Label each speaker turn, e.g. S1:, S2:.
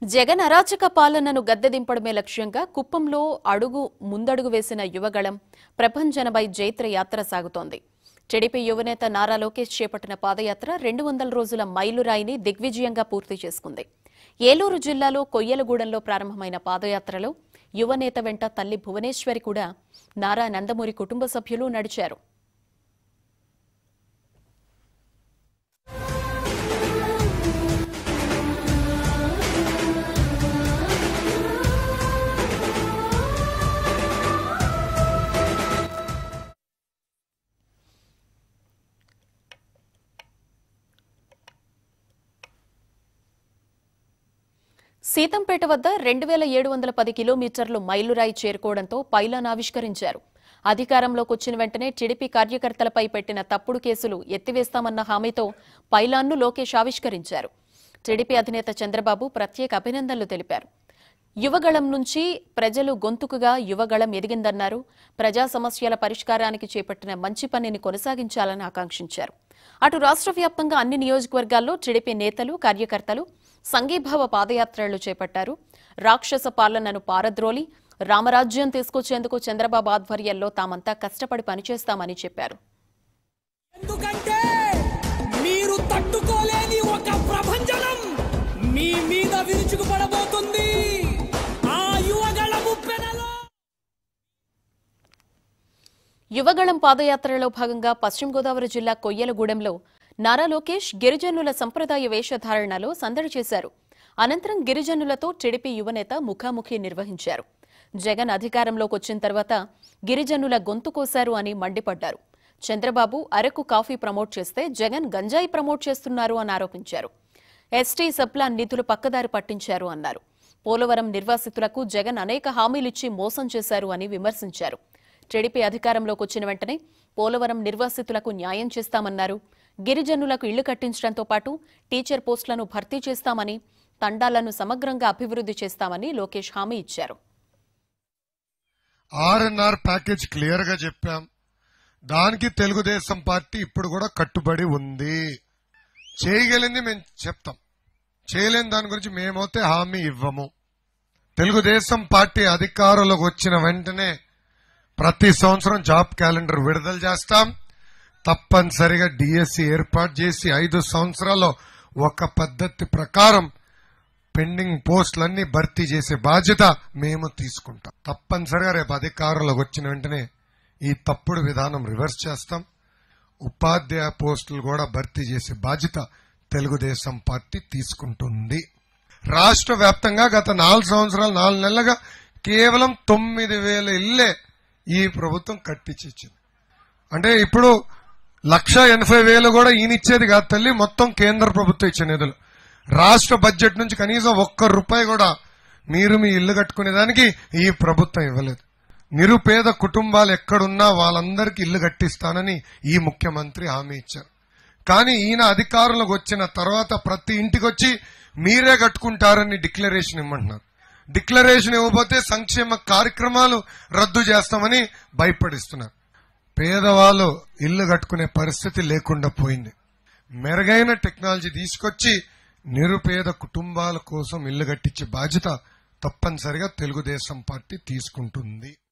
S1: జగన్ అరాచక పాలనను గద్దెదింపడమే లక్ష్యంగా కుప్పంలో అడుగు ముందడుగు వేసిన యువగళం ప్రపంచనపై జైత్ర యాత్ర సాగుతోంది టీడీపీ యువనేత నారా లోకేష్ చేపట్టిన పాదయాత్ర రెండు వందల రోజుల మైలురాయిని దిగ్విజయంగా పూర్తి చేసుకుంది ఏలూరు జిల్లాలో కొయ్యలగూడెంలో ప్రారంభమైన పాదయాత్రలో యువనేత వెంట తల్లి భువనేశ్వరి కూడా నారా నందమూరి కుటుంబ సభ్యులు నడిచారు సీతంపేట వద్ద రెండు వేల ఏడు వందల పది కిలోమీటర్లు మైలురాయి చేరుకోవడంతో పైలాన్ ఆవిష్కరించారు అధికారంలోకి వచ్చిన వెంటనే టీడీపీ కార్యకర్తలపై పెట్టిన తప్పుడు కేసులు ఎత్తివేస్తామన్న హామీతో పైలాన్ను లోకేష్ ఆవిష్కరించారు టీడీపీ అధినేత చంద్రబాబు ప్రత్యేక అభినందనలు తెలిపారు యువగళం నుంచి ప్రజలు గొంతుకుగా యువగళం ఎదిగిందన్నారు ప్రజా సమస్యల పరిష్కారానికి చేపట్టిన మంచి పనిని కొనసాగించాలని ఆకాంక్షించారు అటు రాష్ట్ర వ్యాప్తంగా అన్ని నియోజకవర్గాల్లో టీడీపీ నేతలు కార్యకర్తలు సంఘీభావ పాదయాత్రలు చేపట్టారు రాక్షస పాలనను పారద్రోలి రామరాజ్యం తీసుకొచ్చేందుకు చంద్రబాబు ఆధ్వర్యంలో తామంతా కష్టపడి పనిచేస్తామని చెప్పారు
S2: ఎందుకంటే మీరు తట్టుకోలేని ఒక ప్రభంజనం మీ మీద విరుచుకుపడబోతుంది ఆ యువగళ ముప్పెనలో
S1: యువగళం పాదయాత్రలో భాగంగా పశ్చిమ గోదావరి జిల్లా కొయ్యలగూడెంలో నారా లోకేష్ గిరిజనుల సంప్రదాయ వేషధారణలో సందడి చేశారు అనంతరం గిరిజనులతో టీడీపీ యువనేత ముఖాముఖి నిర్వహించారు జగన్ అధికారంలోకి వచ్చిన తర్వాత గిరిజనుల గొంతు కోశారు అని మండిపడ్డారు చంద్రబాబు అరకు కాఫీ ప్రమోట్ చేస్తే జగన్ గంజాయి ప్రమోట్ చేస్తున్నారు అని ఆరోపించారు ఎస్టీ సప్లాన్ నిధులు పక్కదారి పట్టించారు అన్నారు పోలవరం నిర్వాసితులకు జగన్ అనేక హామీలిచ్చి మోసం చేశారు అని విమర్శించారు టీడీపీ అధికారంలోకి వచ్చిన వెంటనే పోలవరం నిర్వాసితులకు న్యాయం చేస్తామన్నారు గిరిజనులకు ఇళ్లు కట్టించడంతో పాటు టీచర్ పోస్టులను భర్తీ చేస్తామని తండాలను సమగ్రంగా అభివృద్ధి చేస్తామని లోకేష్ హామీ ఇచ్చారు
S3: ఆర్ఎన్ఆర్ ప్యాకేజ్ క్లియర్ గా చెప్పాం దానికి తెలుగుదేశం పార్టీ ఇప్పుడు కూడా కట్టుబడి ఉంది చేయగలిగింది మేము చెప్తాం చేయలేని దాని గురించి మేమైతే హామీ ఇవ్వము తెలుగుదేశం పార్టీ అధికారంలోకి వచ్చిన వెంటనే ప్రతి సంవత్సరం జాబ్ క్యాలెండర్ విడుదల చేస్తాం తప్పనిసరిగా డిఎస్సి ఏర్పాటు చేసి ఐదు సంవత్సరాల్లో ఒక పద్ధతి ప్రకారం పెండింగ్ పోస్టులన్నీ భర్తీ చేసే బాధ్యత మేము తీసుకుంటాం తప్పనిసరిగా రేపు అధికారంలోకి వచ్చిన వెంటనే ఈ తప్పుడు విధానం రివర్స్ చేస్తాం ఉపాధ్యాయ పోస్టులు కూడా భర్తీ చేసే బాధ్యత తెలుగుదేశం పార్టీ తీసుకుంటుంది రాష్ట్ర వ్యాప్తంగా గత నాలుగు సంవత్సరాలు నాలుగు నెలలుగా కేవలం తొమ్మిది వేల ఇల్లే ఈ ప్రభుత్వం కట్టించిచ్చింది అంటే ఇప్పుడు లక్ష ఎనభై వేలు కూడా ఈయనిచ్చేది కాదు తల్లి మొత్తం కేంద్ర ప్రభుత్వం ఇచ్చే నిధులు రాష్ట్ర బడ్జెట్ నుంచి కనీసం ఒక్క రూపాయి కూడా మీరు మీ ఇల్లు కట్టుకునేదానికి ఈ ప్రభుత్వం ఇవ్వలేదు నిరుపేద కుటుంబాలు ఎక్కడున్నా వాళ్ళందరికీ ఇల్లు కట్టిస్తానని ఈ ముఖ్యమంత్రి హామీ ఇచ్చారు కానీ ఈయన అధికారంలోకి వచ్చిన తర్వాత ప్రతి ఇంటికి వచ్చి మీరే కట్టుకుంటారని డిక్లరేషన్ ఇమ్మంటున్నారు డిక్లరేషన్ ఇవ్వకపోతే సంక్షేమ కార్యక్రమాలు రద్దు చేస్తామని భయపడిస్తున్నారు పేదవాళ్ళు ఇల్లు కట్టుకునే పరిస్థితి లేకుండా పోయింది మెరుగైన టెక్నాలజీ తీసుకొచ్చి నిరుపేద కుటుంబాల కోసం ఇల్లు కట్టించే బాధ్యత తప్పనిసరిగా తెలుగుదేశం పార్టీ తీసుకుంటుంది